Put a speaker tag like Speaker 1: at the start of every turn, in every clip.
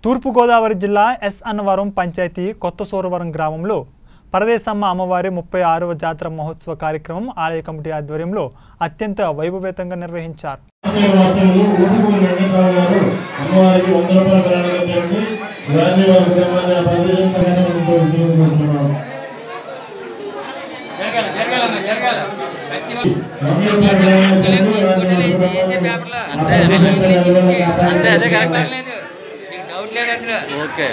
Speaker 1: తూర్పుగోదావరి జిల్లా ఎస్ అన్నవరం పంచాయతీ కొత్త సూరవరం గ్రామంలో పరదేశమ్మ అమ్మవారి ముప్పై ఆరవ జాతర మహోత్సవ కార్యక్రమం ఆలయ కమిటీ ఆధ్వర్యంలో అత్యంత వైభవేతంగా నిర్వహించారు
Speaker 2: ఆంధ్ర వార్తలు ఊరుకూరు వెంకటరావు గారు అమ్మవారికి వంద రూపాయల ప్రయాణం చేయండి గాంధీ వారి కుటుంబాన్ని ఆ పదిహేను ఉపయోగించుకుంటున్నాం
Speaker 3: అంతే అదే కరెక్ట్ డౌట్ లేదంటే ఓకే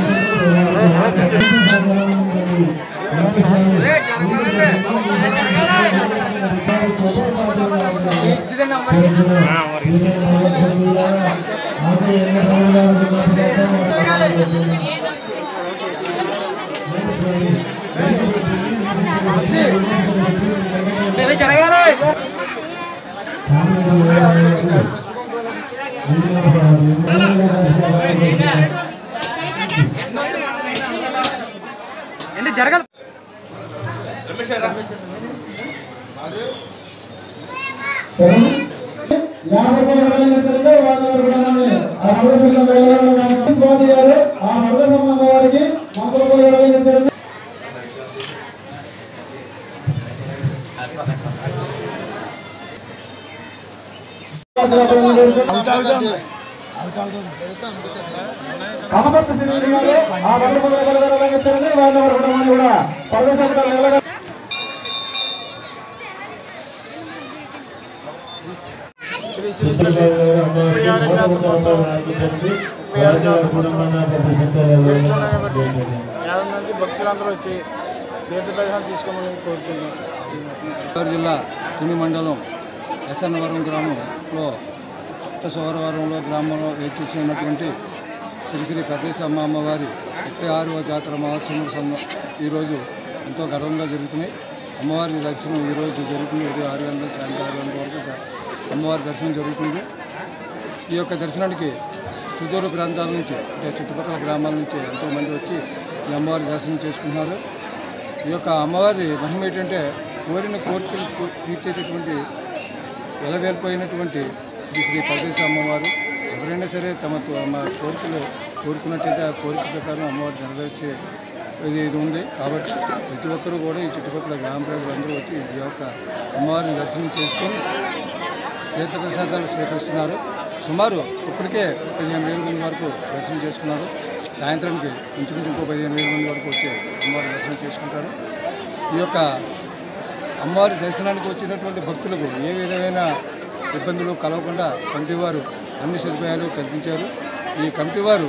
Speaker 2: యాభై రూపాయల ప్రయాణించండి వారి వారి కుటుంబాన్ని ఆ ప్రదేశంలో వెళ్ళాలని స్వామి గారు ఆ ప్రదేశం అమ్మవారికి వంద రూపాయలు ప్రయాణించండి కమపత్త శ్రీరెడ్డి గారు ఆ వంద పది రూపాయలు వెళ్ళాలని వారి వారి కుటుంబాన్ని కూడా ప్రదేశంలో వెళ్ళాలని
Speaker 4: యాభై మంది భక్తులందరూ వచ్చి తీర్థ దర్శనం తీసుకోమని కోరుకుంటున్నాం
Speaker 5: గోదావరి జిల్లా తుని మండలం ఎస్ఎన్వరం గ్రామంలో కొత్త సోమవారంలో గ్రామంలో వేచేసి ఉన్నటువంటి శ్రీ శ్రీ పెద్దేశమ్మ అమ్మవారి ముప్పై ఆరవ జాతర మహోత్సవం సంద- ఈరోజు ఎంతో గర్వంగా జరుగుతున్నాయి అమ్మవారి దర్శనం ఈరోజు జరుగుతుంది ఉదయం ఆరు గంటల సాయంత్రం ఆరు గంటల వరకు జ- అమ్మవారి దర్శనం జరుగుతుంది ఈ యొక్క దర్శనానికి సుదూర ప్రాంతాల నుంచి అంటే చుట్టుపక్కల గ్రామాల నుంచి ఎంతోమంది వచ్చి ఈ అమ్మవారి దర్శనం చేసుకుంటున్నారు ఈ యొక్క అమ్మవారి మహిమ ఏంటంటే కోరిన కోరికలు కో- తీర్చేటటువంటి ఎలవేలిపోయినటువంటి శ్రీ శ్రీ పరదేశ అమ్మవారు ఎవరైనా సరే తమ తమ కోరికలు కోరుకున్నట్టయితే ఆ కోరిక ప్రకారం అమ్మవారు నెరవేర్చే ఇది ఇది ఉంది కాబట్టి ప్రతి ఒక్కరూ కూడా ఈ చుట్టుపక్కల గ్రామ ప్రజలందరూ వచ్చి ఈ యొక్క అమ్మవారిని దర్శనం చేసుకొని తీర్థప్రసాదాలు స్వీకరిస్తున్నారు సుమారు ఇప్పటికే పదిహేను వేల మంది వరకు దర్శనం చేసుకున్నారు సాయంత్రానికి ఇంచుమించు ఇంకో పదిహేను వేల మంది వరకు వచ్చి అమ్మవారి దర్శనం చేసుకుంటారు ఈ యొక్క అమ్మవారి దర్శనానికి వచ్చినటువంటి భక్తులకు ఏ విధమైన ఇబ్బందులు కలగకుండా కమిటీ వారు అన్ని సదుపాయాలు కల్పించారు ఈ కమిటీ వారు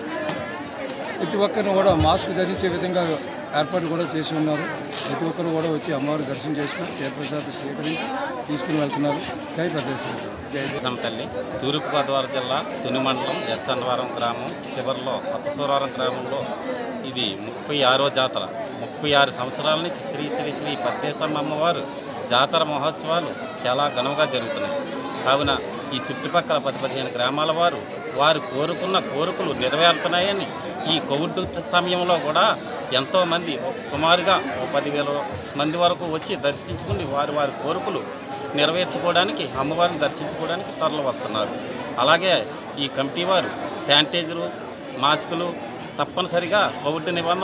Speaker 5: ప్రతి ఒక్కరిని కూడా మాస్క్ ధరించే విధంగా ఏర్పాటు కూడా చేసి ఉన్నారు ప్రతి ఒక్కరు కూడా వచ్చి అమ్మవారి దర్శనం చేసుకుని తీర్థప్రసాదం స్వీకరించి తీసుకుని వెళ్తున్నారు జై ప్రదేశం జై
Speaker 6: దేశం తల్లి తూర్పుగోదావరి జిల్లా తుని మండలం ఎస్ అన్నవరం గ్రామం చివరిలో కొత్త సూరవరం గ్రామంలో ఇది ముప్పై ఆరో జాతర ముప్పై ఆరు సంవత్సరాల నుంచి శ్రీ శ్రీ శ్రీ పద్దేశమ్మ అమ్మవారు జాతర మహోత్సవాలు చాలా ఘనంగా జరుగుతున్నాయి కావున ఈ చుట్టుపక్కల పది పదిహేను గ్రామాల వారు వారు కోరుకున్న కోరికలు నెరవేరుతున్నాయని ఈ కోవిడ్ సమయంలో కూడా ఎంతోమంది సుమారుగా ఓ పదివేల మంది వరకు వచ్చి దర్శించుకుని వారి వారి కోరికలు నెరవేర్చుకోవడానికి అమ్మవారిని దర్శించుకోవడానికి త్వరలో వస్తున్నారు అలాగే ఈ కమిటీ వారు శానిటైజరు మాస్కులు తప్పనిసరిగా కోవిడ్ నిబంధనలు